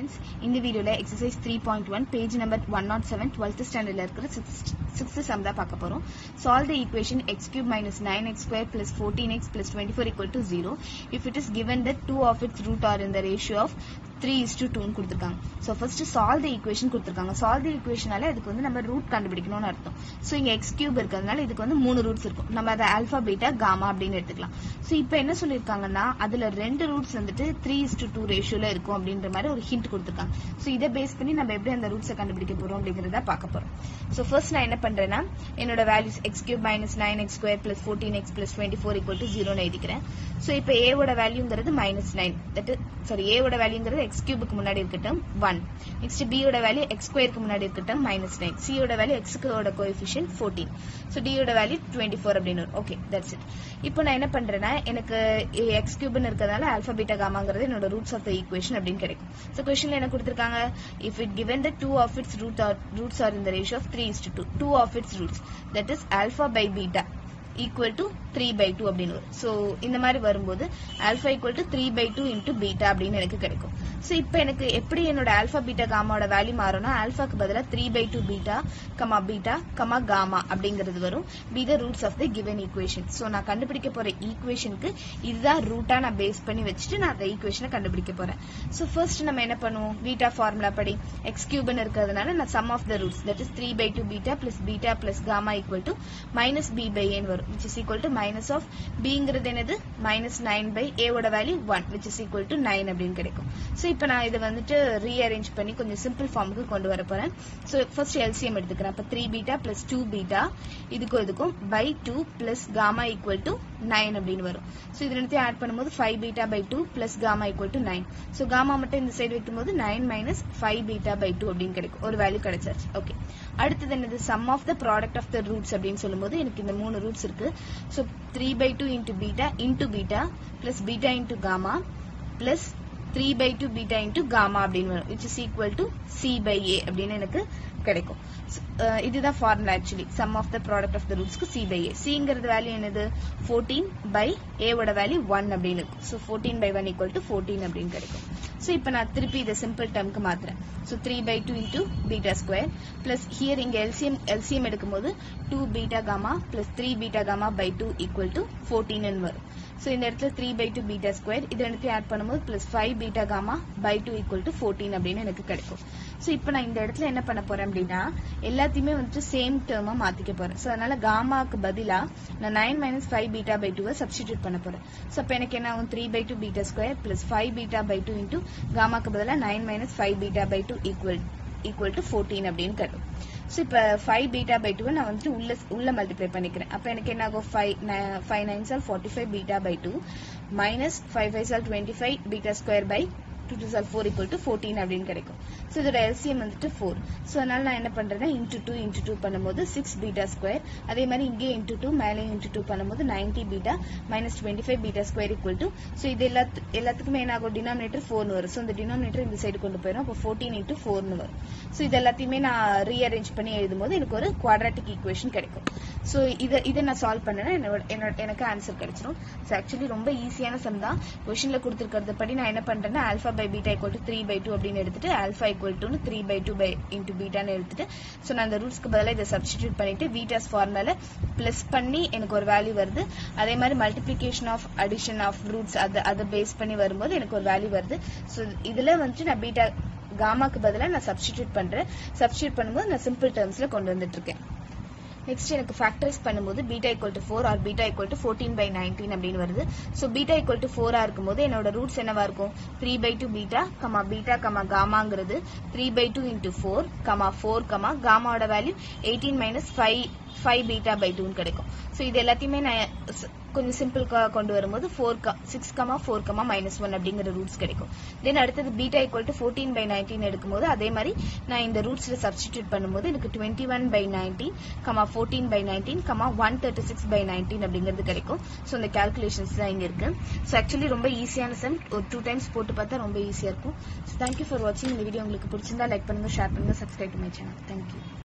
friends இந்த வீடியோவில் exercise three point one page number one not seven twelfth ஸ்டாண்டர்டில் இருக்கிற சிக்ஸ் சிக்ஸ்த் சம் தான் பார்க்க போகிறோம் solve the equation x cube minus nine x square plus fourteen x plus twenty four equal to zero if it is given the two of its root are இந்த ratio of three is to டூன்னு கொடுத்துருக்காங்க so first solve the equation கொடுத்துருக்காங்க solve the ஈக்குவேஷனால அதுக்கு வந்து நம்ம root கண்டுபிடிக்கணும்னு அர்த்தம் so இங்கே எக்ஸ் கியூப் இருக்கிறதுனால இதுக்கு வந்து மூணு ரூட்ஸ் இருக்கும் நம்ம அதை ஆல்ஃபா பீட்டா காமா அப்படின்னு எடுத்துக்கலாம் ஸோ இப்போ என்ன சொல்லியிருக்காங்கன்னா அதில் ரெண்டு ரூட்ஸ் வந்துட்டு த்ரீ இஸ் டு டூ ரேஷியோல இருக்கும் அப்படின்ற மாதிரி ஒரு ஹிண்ட் கொடுத்துருக்காங்க ஸோ இதை பேஸ் பண்ணி நம்ம எப்படி அந்த ரூட்ஸை கண்டுபிடிக்க போறோம் அப்படிங்கிறத பார்க்க போறோம் ஸோ ஃபர்ஸ்ட் நான் என்ன பண்றேன்னா என்னோட values x cube minus nine x square plus fourteen x plus twenty four equal to ஜீரோன்னு எழுதிக்கிறேன் ஸோ இப்போ ஏவோட வேல்யூங்கிறது மைனஸ் நைன் தட் சாரி ஏவோட வேல்யூங்கிறது எக்ஸ் கியூபுக்கு முன்னாடி இருக்கட்டும் ஒன் நெக்ஸ்ட் பியோட வேல்யூ எக்ஸ் ஸ்கொயருக்கு முன்னாடி இருக்கட்டும் மைனஸ் நைன் சியோட வேல்யூ எக்ஸ்க்கோட கோஎஃபிஷியன் ஃபோர்டீன் ஸோ டியோட வேல்யூ டுவெண்ட்டி ஃபோர் அப்படின்னு வரும் ஓகே தட்ஸ் இட் இப்போ நான் என்ன பண்றேன்னா எனக்கு எக்ஸ் கியூப்னு இருக்கிறதுனால ஆல்பா பீட்டா காமாங்கிறது என்னோட ரூட்ஸ் ஆஃப் த ஈக்குவேஷன் அப்படின்னு கிடைக்கும் ஸோ கொஸ்டின்ல என்ன கொடுத்துருக்காங்க if it given the two of its root are, roots are in the ratio of 3 is to 2 two of its roots that is alpha by beta equal to three by two அப்படின்னு வரும் so இந்த மாதிரி வரும்போது alpha equal to three by two into beta அப்படின்னு எனக்கு கிடைக்கும் so இப்போ எனக்கு எப்படி என்னோட ஆல்ஃபா பீட்டா காமாவோட வேல்யூ மாறும்னா ஆல்ஃபாக்கு பதிலாக three by two beta comma beta comma gamma அப்படிங்கிறது வரும் be the roots of the given equation so நான் கண்டுபிடிக்க போற ஈக்குவேஷனுக்கு இதுதான் ரூட்டா நான் பேஸ் பண்ணி வச்சுட்டு நான் அந்த ஈக்குவேஷனை கண்டுபிடிக்க போறேன் ஸோ ஃபர்ஸ்ட் நம்ம என்ன பண்ணுவோம் பீட்டா ஃபார்முலா படி எக்ஸ் கியூப்னு இருக்கிறதுனால நான் sum of the roots that is three by two beta plus beta plus gamma equal to minus b by ஏன்னு வரும் which is equal to minus of bங்கிறது என்னது minus 9 by a ஓட value 1 which is equal to 9 அப்படின்னு கிடைக்கும் so இப்போ நான் இதை வந்துட்டு ரீஅரேஞ்ச் பண்ணி கொஞ்சம் சிம்பிள் ஃபார்முக்கு கொண்டு வர போறேன் ஸோ ஃபர்ஸ்ட் எல்சிஎம் எடுத்துக்கிறேன் அப்போ three beta plus two beta இதுக்கும் இதுக்கும் by two plus gamma equal to nine அப்படின்னு வரும் ஸோ இது ரெண்டுத்தையும் ஆட் பண்ணும்போது five beta by two plus gamma equal to nine so gamma மட்டும் இந்த சைடு வைக்கும்போது nine minus five beta by two அப்படின்னு கிடைக்கும் ஒரு வேல்யூ கிடைச்சாச்சு ஓகே அடுத்தது என்னது sum of the product of the roots அப்படின்னு சொல்லும்போது எனக்கு இந்த மூணு ரூட்ஸ் இருக்கு so three by two into beta into beta plus beta into gamma plus three by two beta into gamma அப்படின்னு வரும் which is equal to c by a அப்படின்னு எனக்கு கிடைக்கும் இதுதான் formula actually sum of the product of the ரூட்ஸ்க்கு c by a சிங்கிறது value என்னது fourteen by ஏவோட வேல்யூ ஒன் அப்படின்னு இருக்கும் so fourteen by one equal to fourteen அப்படின்னு கிடைக்கும் ஸோ இப்போ நான் திருப்பி இதை சிம்பிள் டேர்ம்க்கு மாத்துறேன் so three by two into beta square plus here இங்கே எல்சிஎம் எல்சிஎம் எடுக்கும்போது two beta gamma plus three beta gamma by two equal to fourteen வரும் ஸோ இந்த இடத்துல three by two beta square இது ரெண்டுத்தையும் ஆட் பண்ணும்போது plus five beta gamma by two equal to fourteen அப்படின்னு எனக்கு கிடைக்கும் ஸோ இப்போ நான் இந்த இடத்துல என்ன பண்ண போறேன் அப்படின்னா எல்லாத்தையுமே வந்துட்டு சேம் டேர்மா மாத்திக்க போறேன் ஸோ அதனால காமாக்கு பதிலா நான் nine minus five beta by டூவை சப்ஸ்டிடியூட் பண்ண போறேன் ஸோ அப்போ எனக்கு என்ன ஆகும் three by two beta square plus five beta by two into காமாக்கு பதிலா nine minus five beta by two equal equal to fourteen அப்படின்னு கிடைக்கும் ஸோ இப்போ ஃபைவ் பீட்டா பை டூவை நான் வந்துட்டு உள்ள உள்ள மல்டிப்ளை பண்ணிக்கிறேன் அப்போ எனக்கு என்ன ஆகும் ஃபைவ் ஃபைவ் நைன் சால் forty five beta by two minus five five சால் twenty five beta square by two two சார் ஃபோர் ஈக்குவல் டு ஃபோர்டீன் அப்படின்னு கிடைக்கும் ஸோ இதோட எல்சிஎம் வந்துட்டு ஃபோர் ஸோ அதனால நான் என்ன பண்றேன்னா இன்டூ டூ இன்டூ டூ பண்ணும்போது சிக்ஸ் பீட்டா ஸ்கொயர் அதே மாதிரி இங்கே இன்டூ டூ மேலே இன்டூ டூ பண்ணும்போது ninety beta minus twenty five beta square equal to so இது எல்லாத்து எல்லாத்துக்குமே என்ன ஆகும் டினாமினேட்டர் ஃபோர்னு வரும் ஸோ இந்த டினாமினேட்டர் இந்த சைடு கொண்டு போயிடும் அப்போ ஃபோர்டீன் இன்டூ ஃபோர்னு வரும் ஸோ இது எல்லாத்தையுமே நான் ரீஅரேஞ்ச் பண்ணி எழுதும்போது எனக்கு ஒரு குவாட்ராட்டிக் ஈக்குவேஷன் கிடைக்கும் ஸோ இதை இதை நான் சால்வ் பண்ணேன்னா என்னோட என்னோட எனக்கு ஆன்சர் கிடைச்சிடும் ஸோ ஆக்சுவலி ரொம்ப ஈஸியான சம் தான் கொஷின்ல கொடுத்துருக்கிறது படி நான் என்ன பண்றேன்னா alpha by beta equal to three by two அப்படின்னு எடுத்துட்டு alpha equal to three by two by into பீட்டான்னு எடுத்துட்டு ஸோ நான் அந்த ரூட்ஸ்க்கு பதிலாக இதை சப்ஸ்டிடியூட் பண்ணிட்டு பீட்டாஸ் ஃபார்முலால பிளஸ் பண்ணி எனக்கு ஒரு வேல்யூ வருது அதே மாதிரி multiplication of addition of roots அதை அதை பேஸ் பண்ணி வரும்போது எனக்கு ஒரு வேல்யூ வருது ஸோ இதுல வந்துட்டு நான் பீட்டா காமாக்கு பதிலாக நான் சப்ஸ்டிடியூட் பண்றேன் சப்ஸ்டிடியூட் பண்ணும்போது நான் சிம்பிள் டேர்ம்ஸ்ல கொண்டு வந்துட்டு இருக்கேன் நெக்ஸ்ட் எனக்கு ஃபேக்டரைஸ் பண்ணும்போது beta equal to four or beta equal to fourteen by nineteen அப்படின்னு வருது ஸோ பீட்டா ஈக்குவல் டு ஃபோரா இருக்கும்போது என்னோட ரூட்ஸ் என்னவா இருக்கும் three by two beta comma beta comma காமாங்கிறது three by two into four comma four comma காமாவோட value eighteen minus five five beta by டூன்னு கிடைக்கும் ஸோ இது எல்லாத்தையுமே நான் கொஞ்சம் சிம்பிள் கொண்டு வரும்போது four six comma four comma minus one அப்படிங்கிற ரூட்ஸ் கிடைக்கும் தென் அடுத்தது beta equal to fourteen by nineteen எடுக்கும்போது அதே மாதிரி நான் இந்த ரூட்ஸ்ல சப்ஸ்டிடியூட் பண்ணும்போது எனக்கு twenty one by nineteen comma fourteen by nineteen comma one thirty six by nineteen அப்படிங்கிறது கிடைக்கும் ஸோ இந்த கேல்குலேஷன்ஸ் தான் இங்க இருக்கு ஸோ ஆக்சுவலி ரொம்ப ஈஸியான சம் ஒரு டூ டைம்ஸ் போட்டு பார்த்தா ரொம்ப ஈஸியா இருக்கும் ஸோ தேங்க்யூ ஃபார் வாட்சிங் இந்த வீடியோ உங்களுக்கு பிடிச்சிருந்தா லைக் பண்ணுங்க ஷேர் பண்ணுங்க subscribe to my channel thank you